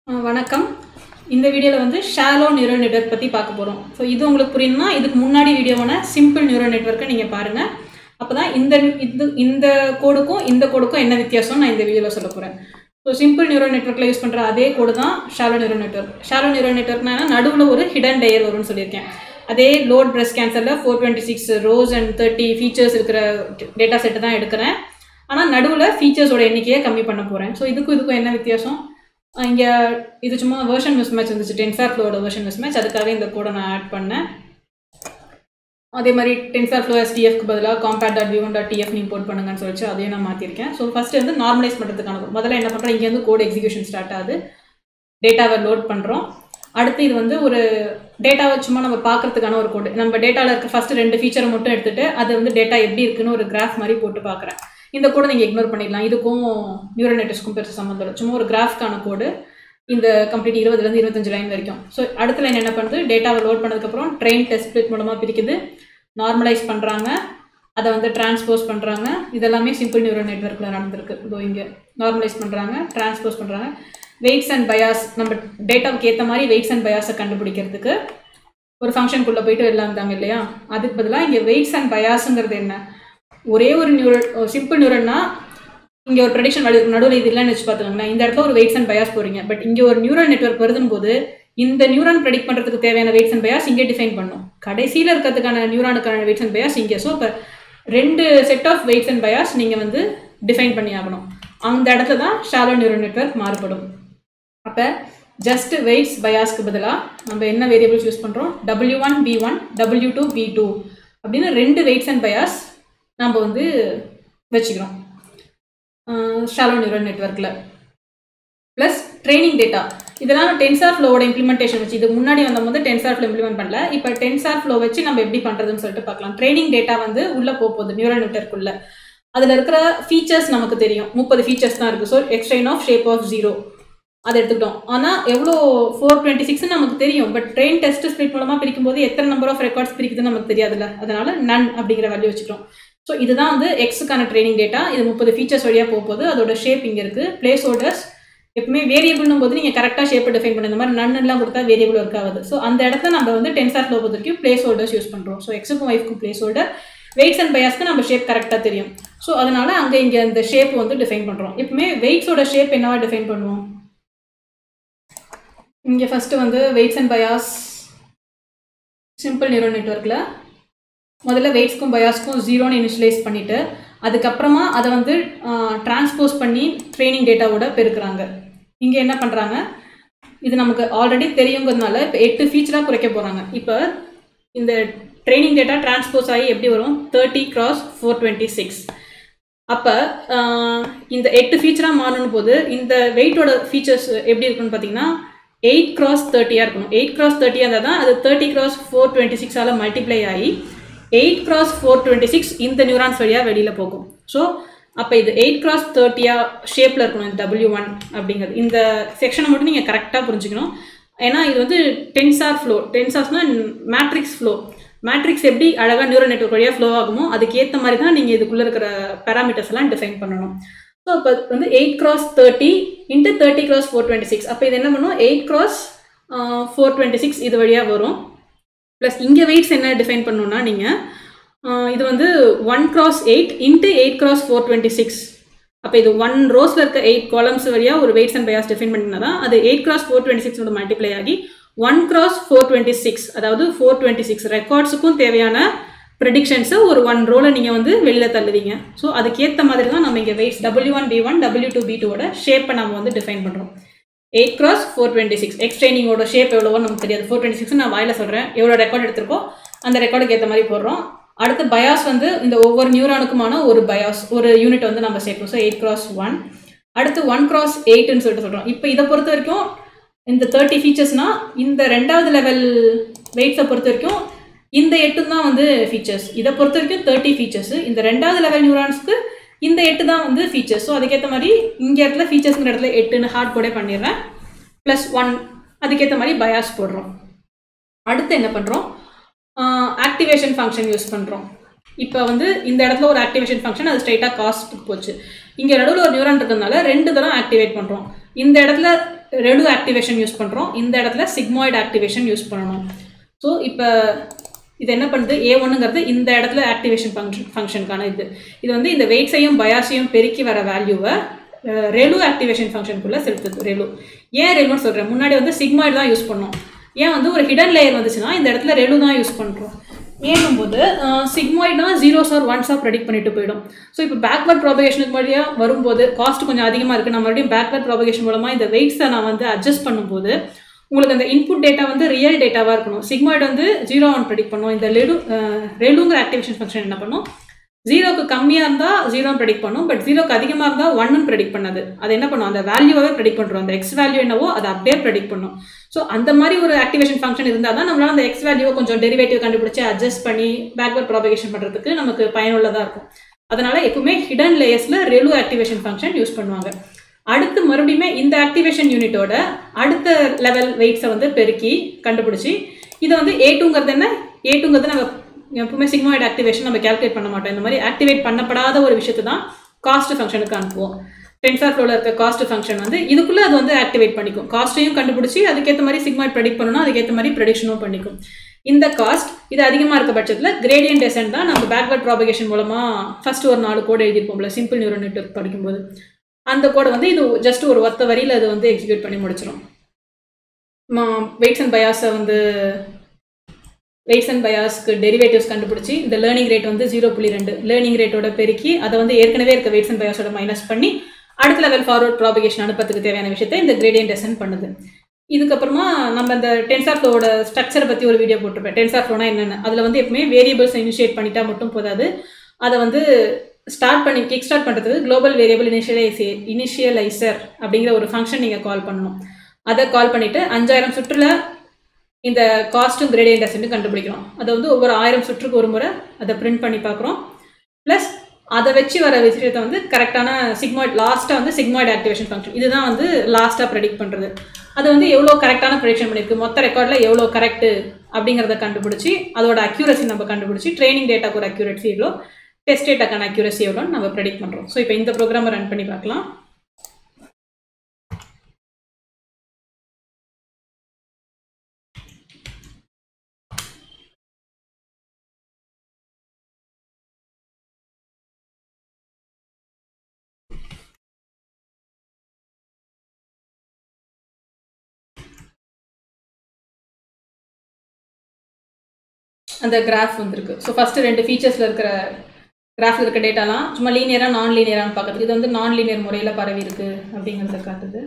அஹ் வணக்கம் இந்த வீடியோவில் வந்து ஷாலோ நியூரல் நெட்வொர்க் பற்றி பார்க்க போகிறோம் ஸோ இது உங்களுக்கு புரியணும்னா இதுக்கு முன்னாடி வீடியோவான சிம்பிள் நியூரல் நெட்வொர்க்கை நீங்கள் பாருங்கள் அப்போ தான் இந்த இது இந்த கோடுக்கும் இந்த கோடுக்கும் என்ன வித்தியாசம் நான் இந்த வீடியோவில் சொல்ல போகிறேன் ஸோ சிம்பிள் நியூரல் நெட்வொர்க்கில் யூஸ் பண்ணுற அதே கோடு தான் shallow neural network shallow neural நெட்வொர்க்னா நடுவில் ஒரு ஹிடன் லேயர் வரும்னு சொல்லியிருக்கேன் அதே லோட் பிரஸ்ட் கேன்சரில் four twenty six rows and thirty features இருக்கிற டேட்டா செட்டு தான் எடுக்கிறேன் ஆனால் நடுவில் ஃபீச்சர்ஸோட எண்ணிக்கையை கம்மி பண்ண போகிறேன் ஸோ இதுக்கும் இதுக்கும் என்ன வித்தியாசம் இங்கே இது சும்மா வெர்ஷன் மிஸ் மேட்ச் இருந்துச்சு டென்சார் ஃப்ளோட வெர்ஷன் மிஸ் மேட்ச் அதுக்காக இந்த கோடை நான் ஆட் பண்ணேன் அதே மாதிரி டென்சார் ஃப்ளோ எஸ்டிஎஃப்க்கு பதிலாக compat dot v one dot TF நீ போட் பண்ணுங்கன்னு சொல்லிச்சு அதையும் நான் மாற்றிருக்கேன் ஸோ ஃபஸ்ட்டு வந்து நார்மலைஸ் பண்ணுறதுக்கான code. முதல்ல என்ன பண்ணுறோம் இங்கேருந்து கோட் எக்ஸிக்யூஷன் ஸ்டார்ட் ஆகுது டேட்டாவை லோட் பண்ணுறோம் அடுத்து இது வந்து ஒரு டேட்டாவை சும்மா நம்ம பார்க்கறதுக்கான ஒரு கோடு நம்ம டேட்டாவில் இருக்க ஃபஸ்ட்டு ரெண்டு ஃபீச்சரை மட்டும் எடுத்துட்டு அது வந்து டேட்டா எப்படி இருக்குன்னு ஒரு கிராஃப் மாதிரி போட்டு பார்க்குறேன் இந்த கோடை நீங்கள் இக்னோர் பண்ணிடலாம் இதுக்கும் நியூரல் நெட்வொர்க்ஸ்க்கும் பெருசு சம்மந்தம் இல்லை சும்மா ஒரு கிராஃப்க்கான கோடு இந்த கம்ப்ளீட் இருபதுலேருந்து இருபத்தஞ்சு லைன் வரைக்கும் ஸோ அடுத்த லைன் என்ன பண்ணுது டேட்டாவை லோட் பண்ணதுக்கப்புறம் ட்ரெயின் டெஸ்ட் ஸ்பிளிட் மூலமாக பிரிக்குது நார்மலைஸ் பண்ணுறாங்க அதை வந்து டிரான்ஸ்போஸ் பண்ணுறாங்க இதெல்லாமே சிம்பிள் நியூரல் நெட்வொர்க்கில் நடந்திருக்கு இதோ இங்கே நார்மலைஸ் பண்ணுறாங்க டிரான்ஸ்போஸ் பண்ணுறாங்க வெயிட்ஸ் அண்ட் பயாஸ் நம்ம டேட்டாவுக்கு ஏற்ற மாதிரி வெயிட்ஸ் அண்ட் பயாஸை கண்டுபிடிக்கிறதுக்கு ஒரு ஃபங்க்ஷனுக்குள்ளே போயிட்டு வெளில வந்தாங்க இல்லையா அதுக்கு பதிலாக இங்கே வெயிட்ஸ் அண்ட் பயாஸுங்கிறது என்ன ஒரே ஒரு நியூரல் சிம்பிள் நியூரல்னா இங்கே ஒரு ப்ரெடிக்ஷன் வேல்யூ நடுவில் இது இல்லைன்னு வச்சு பார்த்துக்கோங்களேன் இந்த இடத்துல ஒரு வெயிட்ஸ் அண்ட் பயாஸ் போகிறீங்க பட் இங்கே ஒரு நியூரல் நெட்வொர்க் வருதுன்னு போது இந்த நியூரான் ப்ரெடிக்ட் பண்ணுறதுக்கு தேவையான வெயிட்ஸ் அண்ட் பயாஸ் இங்கே டிஃபைன் பண்ணும் கடைசியில் இருக்கிறதுக்கான நியூரானுக்கான வெயிட்ஸ் அண்ட் பயாஸ் இங்கே ஸோ இப்போ ரெண்டு set of weights and bias நீங்கள் வந்து டிஃபைன் பண்ணி ஆகணும் அந்த இடத்துல தான் ஷாலோ நியூரல் நெட்வொர்க் மாறுபடும் அப்போ ஜஸ்ட் வெயிட்ஸ் பயாஸ்க்கு பதிலாக நம்ம என்ன வேரியபிள்ஸ் யூஸ் பண்ணுறோம் W one B one W two B two அப்படின்னு ரெண்டு வெயிட்ஸ் அண்ட் பயாஸ் நம்ம வந்து வச்சுக்கிறோம் ஷாலோ நியூரல் நெட்வொர்க்கில் ப்ளஸ் ட்ரைனிங் டேட்டா இதெல்லாம் டென்சார் ஃப்ளோவோட இம்ப்ளிமெண்டேஷன் வச்சு இதுக்கு முன்னாடி வந்தபோது டென்சார் ஃப்ளோ இம்ப்ளிமெண்ட் பண்ணல இப்போ டென்சார் ஃப்ளோ வச்சு நம்ம எப்படி பண்ணுறதுன்னு சொல்லிட்டு பார்க்கலாம் ட்ரைனிங் டேட்டா வந்து உள்ளே போகுது நியூரல் நெட்வொர்க்குள்ளே அதில் இருக்கிற ஃபீச்சர்ஸ் நமக்கு தெரியும் முப்பது ஃபீச்சர்ஸ் தான் இருக்குது so x train of shape of zero அதை எடுத்துக்கிட்டோம் ஆனால் எவ்வளோ ஃபோர் டுவெண்ட்டி சிக்ஸ்னு நமக்கு தெரியும் பட் ட்ரெயின் டெஸ்ட் ஸ்பிளிட் மூலமாக பிரிக்கும்போது எத்தனை நம்பர் ஆஃப் ரெக்கார்ட்ஸ் பிரிக்குதுன்னு நமக்கு தெரியாதுல்ல அதனால நன் அப்படிங்கிற வேல்யூ வச்சுக்கிறோம் ஸோ இதுதான் வந்து எக்ஸுக்கான ட்ரைனிங் டேட்டா இது முப்பது ஃபீச்சர்ஸ் வழியாக போகும்போது அதோட ஷேப் இங்கே இருக்குது பிளேஸ் ஹோல்டர்ஸ் எப்பவுமே வேரியபிள்னும் போது நீங்கள் கரெக்டாக ஷேப்பை டிஃபைன் பண்ண இந்த மாதிரி நன்னுலாம் கொடுத்தா வேரியபிள் ஒர்க் ஆகுது ஸோ அந்த இடத்துல நம்ம வந்து டென்சார் ஃப்ளோ பொறுத்த வரைக்கும் பிளேஸ் ஹோல்டர்ஸ் யூஸ் பண்ணுறோம் ஸோ எக்ஸுக்கும் ஒய்ஃப்க்கும் பிளேஸ் ஹோல்டர் வெயிட்ஸ் அண்ட் பயாஸ்க்கு நம்ம ஷேப் கரெக்டாக தெரியும் ஸோ அதனால அங்கே இங்கே அந்த ஷேப் வந்து டிஃபைன் பண்ணுறோம் எப்பவுமே வெயிட்ஸோட ஷேப் என்னவா டிஃபைன் பண்ணுவோம் இங்கே ஃபஸ்ட்டு வந்து weights and bias simple neural நெட்ஒர்க்கில் முதல்ல வெயிட்ஸ்க்கும் பயாஸ்க்கும் ஜீரோன்னு இனிஷியலைஸ் பண்ணிவிட்டு அதுக்கப்புறமா அதை வந்து டிரான்ஸ்போஸ் பண்ணி ட்ரைனிங் டேட்டாவோட பெருக்குறாங்க இங்கே என்ன பண்ணுறாங்க இது நமக்கு ஆல்ரெடி தெரியுங்கிறதுனால இப்போ எட்டு ஃபீச்சராக குறைக்க போகிறாங்க இப்போ இந்த ட்ரைனிங் டேட்டா டிரான்ஸ்போஸ் ஆகி எப்படி வரும் thirty cross four twenty six அப்போ இந்த எட்டு ஃபீச்சராக மாறணும் போது இந்த வெயிட்டோட ஃபீச்சர்ஸ் எப்படி இருக்குன்னு பார்த்தீங்கன்னா எயிட் கிராஸ் தேர்ட்டியாக இருக்கணும் எயிட் கிராஸ் தேர்ட்டியாக இருந்தால் தான் அது தேர்ட்டி கிராஸ் ஃபோர் டுவெண்ட்டி சிக்ஸால் மல்டிப்ளை ஆகி eight cross four twenty six இந்த நியூரான்ஸ் வழியாக வெளியில் போகும் ஸோ அப்போ இது எயிட் கிராஸ் தேர்ட்டியாக ஷேப்பில் இருக்கணும் இந்த டபிள்யூ ஒன் அப்படிங்கிறது இந்த செக்ஷனை மட்டும் நீங்கள் கரெக்டாக புரிஞ்சுக்கணும் ஏன்னா இது வந்து டென்சார் ஃப்ளோ டென்சார்ஸ்னால் மேட்ரிக்ஸ் ஃப்ளோ மேட்ரிக்ஸ் எப்படி அழகாக நியூரல் நெட்ஒர்க் வழியாக ஃப்ளோ ஆகுமோ அதுக்கேற்ற மாதிரி தான் நீங்கள் இதுக்குள்ளே இருக்கிற பேராமீட்டர்ஸ் எல்லாம் டிஃபைன் பண்ணணும் ஸோ இப்போ வந்து eight cross thirty into thirty cross four twenty six அப்போ இது என்ன பண்ணும் eight cross four twenty six இது வழியாக வரும் ப்ளஸ் இங்கே வெயிட்ஸ் என்ன டிஃபைன் பண்ணணும்னா நீங்கள் இது வந்து one cross eight into eight cross four twenty six அப்போ இது ஒன் ரோஸில் இருக்க எயிட் காலம்ஸ் வழியாக ஒரு வெயிட்ஸ் அண்ட் பயாஸ் டிஃபைன் பண்ணினா தான் அது எயிட் கிராஸ் ஃபோர் டுவெண்ட்டி சிக்ஸோட மல்டிப்ளை ஆகி one cross four twenty six அதாவது ஃபோர் டுவெண்ட்டி சிக்ஸ் ரெக்கார்ட்ஸுக்கும் தேவையான ப்ரெடிக்ஷன்ஸை ஒரு ஒன் ரோவில் நீங்கள் வந்து வெளியில் தள்ளுவீங்க ஸோ அதுக்கேற்ற மாதிரி தான் நம்ம இங்கே weights W one B one W two B டூவோட ஷேப்பை நம்ம வந்து டிஃபைன் பண்ணுறோம் eight cross four twenty six எக்ஸ்ட்ரைனிங்கோட ஷேப் எவ்வளோவோ நமக்கு தெரியாது ஃபோர் டுவெண்ட்டி சிக்ஸ் நான் வாயில் சொல்கிறேன் எவ்வளோ ரெக்கார்ட் எடுத்திருக்கோ அந்த ரெக்கார்டுக்கு ஏற்ற மாதிரி போடுறோம் அடுத்து பயாஸ் வந்து இந்த ஒவ்வொரு நியூரானுக்குமான ஒரு பயாஸ் ஒரு யூனிட் வந்து நம்ம சேர்க்கணும் ஸோ எயிட் கிராஸ் ஒன் அடுத்து ஒன் கிராஸ் எயிட்னு சொல்லிட்டு சொல்கிறோம் இப்போ இதை பொறுத்த வரைக்கும் இந்த தேர்ட்டி ஃபீச்சர்ஸ்னால் இந்த ரெண்டாவது லெவல் வெயிட்ஸை பொறுத்த வரைக்கும் இந்த எட்டு தான் வந்து ஃபீச்சர்ஸ் இதை பொறுத்த வரைக்கும் தேர்ட்டி ஃபீச்சர்ஸ் இந்த ரெண்டாவது லெவல் நியூரான்ஸ்க்கு இந்த எட்டு தான் வந்து ஃபீச்சர்ஸ் ஸோ அதுக்கேற்ற மாதிரி இங்கே இடத்துல ஃபீச்சர்ஸ்ங்கிற இடத்துல எட்டுன்னு ஹார்ட் கோடே பண்ணிடுறேன் ப்ளஸ் ஒன் அதுக்கேற்ற மாதிரி பயாஸ் போடுறோம் அடுத்து என்ன பண்ணுறோம் ஆக்டிவேஷன் ஃபங்க்ஷன் யூஸ் பண்ணுறோம் இப்போ வந்து இந்த இடத்துல ஒரு ஆக்டிவேஷன் ஃபங்க்ஷன் அது ஸ்ட்ரைட்டாக காஸ்ட்டுக்கு போச்சு இங்கே நடுவில் ஒரு நியூரான் இருக்கிறதுனால ரெண்டு தரம் ஆக்டிவேட் பண்ணுறோம் இந்த இடத்துல ரெடு ஆக்டிவேஷன் யூஸ் பண்ணுறோம் இந்த இடத்துல சிக்மாய்டு ஆக்டிவேஷன் யூஸ் பண்ணணும் ஸோ இப்போ இது என்ன பண்ணுது ஏ ஒன்றுங்கிறது இந்த இடத்துல ஆக்டிவேஷன் ஃபங்க்ஷன் ஃபங்க்ஷனுக்கான இது இது வந்து இந்த வெயிட்ஸையும் பயாஸையும் பெருக்கி வர வேல்யூவை ரெலு ஆக்டிவேஷன் ஃபங்க்ஷனுக்குள்ளே செலுத்துது ரெலு ஏன் ரெலுன்னு சொல்கிறேன் முன்னாடி வந்து சிக்மாய்டு தான் யூஸ் பண்ணோம் ஏன் வந்து ஒரு ஹிடன் லேயர் வந்துச்சுன்னா இந்த இடத்துல ரெலு தான் யூஸ் பண்ணுறோம் ஏங்கும்போது சிக்மாய்ட்னா ஜீரோஸ் ஆர் ஒன்ஸாக ப்ரெடிக்ட் பண்ணிட்டு போயிடும் ஸோ இப்போ பேக்வர்ட் ப்ராபகேஷனுக்கு முன்னாடியாக வரும்போது காஸ்ட் கொஞ்சம் அதிகமாக இருக்குது நான் மறுபடியும் பேக்வர்ட் ப்ராபகேஷன் மூலமாக இந்த வெயிட்ஸை நான் வந்து அட்ஜஸ்ட் பண்ணும்போது உங்களுக்கு அந்த இன்புட் டேட்டா வந்து ரியல் டேட்டாவாக இருக்கணும் சிக்மாய்டு வந்து ஜீரோ ஒன் ப்ரெடிக்ட் பண்ணும் இந்த லெடு ரெலுங்கிற ஆக்டிவேஷன் ஃபங்க்ஷன் என்ன பண்ணும் ஜீரோக்கு கம்மியாக இருந்தால் ஜீரோ ப்ரெடிக்ட் பண்ணும் பட் ஜீரோக்கு அதிகமாக இருந்தால் ஒன்னு ப்ரெடிக்ட் பண்ணாது அது என்ன பண்ணும் அந்த வேல்யூவாகவே ப்ரெடிக்ட் பண்ணுறோம் அந்த எக்ஸ் வேல்யூ என்னவோ அதை அப்படியே ப்ரெடிக்ட் பண்ணும் ஸோ அந்த மாதிரி ஒரு ஆக்டிவேஷன் ஃபங்க்ஷன் இருந்தால் தான் நம்மளால் அந்த எக்ஸ் வேல்யூவை கொஞ்சம் டெரிவேட்டிவ் கண்டுபிடிச்சி அட்ஜஸ்ட் பண்ணி பேக்வர்ட் ப்ராபகேஷன் பண்ணுறதுக்கு நமக்கு பயனுள்ளதாக இருக்கும் அதனால் எப்பவுமே ஹிடன் லேயர்ஸில் ரெலு ஆக்டிவேஷன் ஃபங்க்ஷன் யூஸ் பண்ணுவாங்க அடுத்து மறுபடியுமே இந்த ஆக்டிவேஷன் யூனிட்டோட அடுத்த லெவல் வெயிட்ஸை வந்து பெருக்கி கண்டுபிடிச்சி இதை வந்து ஏ டூங்கிறது என்ன ஏ டூங்கிறது நம்ம எப்பவுமே சிக்மாய்டு ஆக்டிவேஷன் நம்ம கேல்குலேட் பண்ண மாட்டோம் இந்த மாதிரி ஆக்டிவேட் பண்ணப்படாத ஒரு விஷயத்தை தான் காஸ்ட் ஃபங்க்ஷனுக்கு அனுப்புவோம் டென்சார் ஃப்ளோவில் இருக்க காஸ்ட் ஃபங்க்ஷன் வந்து இதுக்குள்ளே அது வந்து ஆக்டிவேட் பண்ணிக்கும் காஸ்ட்டையும் கண்டுபிடிச்சி அதுக்கேற்ற மாதிரி சிக்மாய்ட் ப்ரெடிக்ட் பண்ணணும் அதுக்கேற்ற மாதிரி ப்ரெடிக்ஷனும் பண்ணிக்கும் இந்த காஸ்ட் இது அதிகமாக இருக்க பட்சத்தில் கிரேடியன்ட் டெசன்ட் தான் நம்ம பேக்வர்ட் ப்ராபகேஷன் மூலமாக ஃபர்ஸ்ட் ஒரு நாலு கோடு எழுதியிருப்போம்ல சிம்பிள் நியூரல் நெட்வொர்க் படிக்கும்போது அந்த கோடை வந்து இது ஜஸ்ட் ஒரு ஒத்த வரியில் அது வந்து எக்ஸிக்யூட் பண்ணி முடிச்சிடும் வெயிட்ஸ் அண்ட் பயாஸை வந்து வெயிட்ஸ் அண்ட் பயாஸ்க்கு டெரிவேட்டிவ்ஸ் கண்டுபிடிச்சி இந்த லேர்னிங் ரேட் வந்து ஜீரோ புள்ளி ரெண்டு லேர்னிங் ரேட்டோட பெருக்கி அதை வந்து ஏற்கனவே இருக்க வெயிட்ஸ் அண்ட் பயாஸோட மைனஸ் பண்ணி அடுத்த லெவல் ஃபார்வர்ட் ப்ராபகேஷன் அனுப்பத்துக்கு தேவையான விஷயத்தை இந்த கிரேடியன்ட் டெசன் பண்ணுது இதுக்கப்புறமா நம்ம இந்த டென்சார் ஃப்ளோவோட ஸ்ட்ரக்சரை பற்றி ஒரு வீடியோ போட்டிருப்பேன் டென்சார் ஃப்ளோனா என்னென்ன அதில் வந்து எப்பவுமே வேரியபிள்ஸ் இனிஷியேட் பண்ணிட்டா மட்டும் போதாது அதை வந்து ஸ்டார்ட் பண்ணி கிக் ஸ்டார்ட் பண்ணுறதுக்கு குளோபல் வேரியபிள் இனிஷியலைசே இனிஷியலைசர் அப்படிங்கிற ஒரு ஃபங்க்ஷன் நீங்கள் கால் பண்ணணும் அதை கால் பண்ணிவிட்டு அஞ்சாயிரம் சுற்றுல இந்த காஸ்ட்டும் கிரேடியன்ட் அசென்ட் கண்டுபிடிக்கிறோம் அதை வந்து ஒவ்வொரு ஆயிரம் சுற்றுக்கு ஒரு முறை அதை பிரிண்ட் பண்ணி பார்க்குறோம் ப்ளஸ் அதை வச்சு வர விஷயத்தை வந்து கரெக்டான சிக்மாய்ட் லாஸ்ட்டாக வந்து சிக்மாய்ட் ஆக்டிவேஷன் ஃபங்க்ஷன் இதுதான் வந்து லாஸ்ட்டாக ப்ரெடிக்ட் பண்ணுறது அது வந்து எவ்வளோ கரெக்டான ப்ரெடிக்ஷன் பண்ணியிருக்கு மொத்த ரெக்கார்டில் எவ்வளோ கரெக்டு அப்படிங்கிறத கண்டுபிடிச்சி அதோட அக்யூரசி நம்ம கண்டுபிடிச்சி ட்ரைனிங் டேட்டாக்கு ஒரு அக்யூரசி எவ்வளோ டெஸ்ட் டேட்டாக்கான அக்யூரசி எவ்வளோன்னு நம்ம ப்ரெடிக்ட் பண்ணுறோம் ஸோ இப்போ இந்த ப்ரோக்ராமை ரன் பண்ணி பார்க்கலாம் அந்த கிராஃப் வந்திருக்கு ஸோ ஃபஸ்ட்டு ரெண்டு ஃபீச்சர்ஸில் இருக்கிற கிராஃபில் இருக்க டேட்டாலாம் சும்மா லீனியராக நான் லீனியரான்னு பார்க்குறது இது வந்து நான் லீனியர் முறையில் பரவி இருக்கு அப்படிங்கிறத காட்டுது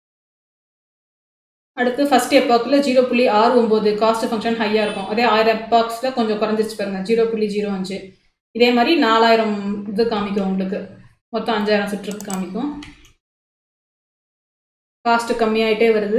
அடுத்து ஃபஸ்ட் எப்பாக்கில் ஜீரோ புள்ளி ஆறு ஒம்பது காஸ்ட் ஃபங்க்ஷன் ஹையாக இருக்கும் அதே ஆயிரம் எப்பாக்ஸில் கொஞ்சம் குறைஞ்சிச்சு பாருங்க ஜீரோ புள்ளி ஜீரோ அஞ்சு இதே மாதிரி நாலாயிரம் இது காமிக்கும் உங்களுக்கு மொத்தம் அஞ்சாயிரம் சுற்றுக்கு காமிக்கும் காஸ்ட்டு கம்மியாயிட்டே வருது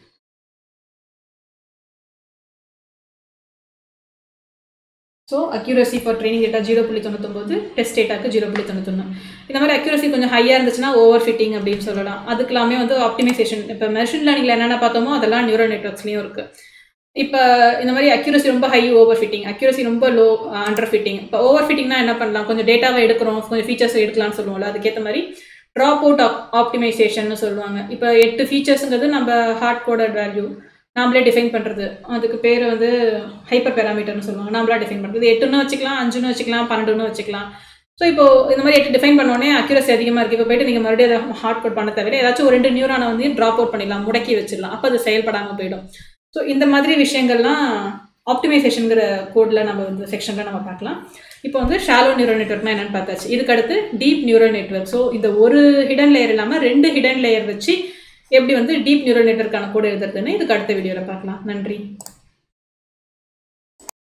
so accuracy for training data zero புள்ளி தொண்ணூத்தொம்பது டெஸ்ட் டேட்டாக்கு ஜீரோ புள்ளி தொண்ணூத்தொன்று இந்த மாதிரி அக்யூரசி கொஞ்சம் ஹையாக இருந்துச்சுன்னா ஓவர் ஃபிட்டிங் அப்படின்னு சொல்லலாம் அதுக்கெல்லாமே வந்து ஆப்டிமைசேஷன் இப்போ மெஷின் லேர்னிங்கில் என்னென்ன பார்த்தோமோ அதெல்லாம் நியூரல் நெட்ஒர்க்ஸ்லேயும் இருக்குது இப்போ இந்த மாதிரி அக்யூரசி ரொம்ப ஹை ஓவர் ஃபிட்டிங் அக்யூரசி ரொம்ப லோ அண்டர் ஃபிட்டிங் இப்போ ஓவர் ஃபிட்டிங்னா என்ன பண்ணலாம் கொஞ்சம் டேட்டாவை எடுக்கிறோம் கொஞ்சம் ஃபீச்சர்ஸ் எடுக்கலாம்னு சொல்லுவோம்ல அதுக்கேற்ற மாதிரி ட்ராப் அவுட் ஆப் ஆப்டிமைசேஷன் சொல்லுவாங்க இப்போ எட்டு ஃபீச்சர்ஸுங்கிறது நம்ம ஹார்ட் கோடட் வேல்யூ நாமளே டிஃபைன் பண்ணுறது அதுக்கு பேர் வந்து ஹைப்பர் பேராமீட்டர்னு சொல்லுவாங்க நாமளா டிஃபைன் பண்ணுறது எட்டுன்னு வச்சுக்கலாம் அஞ்சுன்னு வச்சுக்கலாம் பன்னெண்டுன்னு வச்சுக்கலாம் ஸோ இப்போ இந்த மாதிரி எட்டு டிஃபைன் பண்ணோடனே அக்யூரசி அதிகமாக இருக்குது இப்போ போயிட்டு நீங்கள் மறுபடியும் அதை ஹார்ட் கோட் பண்ண தவிர ஏதாச்சும் ஒரு ரெண்டு நியூரானை வந்து ட்ராப் அவுட் பண்ணிடலாம் முடக்கி வச்சிடலாம் அப்போ அது செயல்படாமல் போயிடும் ஸோ இந்த மாதிரி விஷயங்கள்லாம் ஆப்டிமைசேஷனுங்கிற கோடில் நம்ம வந்து செக்ஷனில் நம்ம பார்க்கலாம் இப்போ வந்து ஷாலோ நியூரல் நெட்ஒர்க்னா என்னென்னு பார்த்தாச்சு இதுக்கு அடுத்து டீப் நியூரல் நெட்ஒர்க் ஸோ இந்த ஒரு ஹிடன் லேயர் இல்லாமல் ரெண்டு ஹிடன் லேயர் வச்சு எப்படி வந்து டீப் நியூரல் நெட்ஒர்க்கான கோடு எழுதுறதுன்னு இதுக்கு அடுத்த வீடியோவில் பார்க்கலாம் நன்றி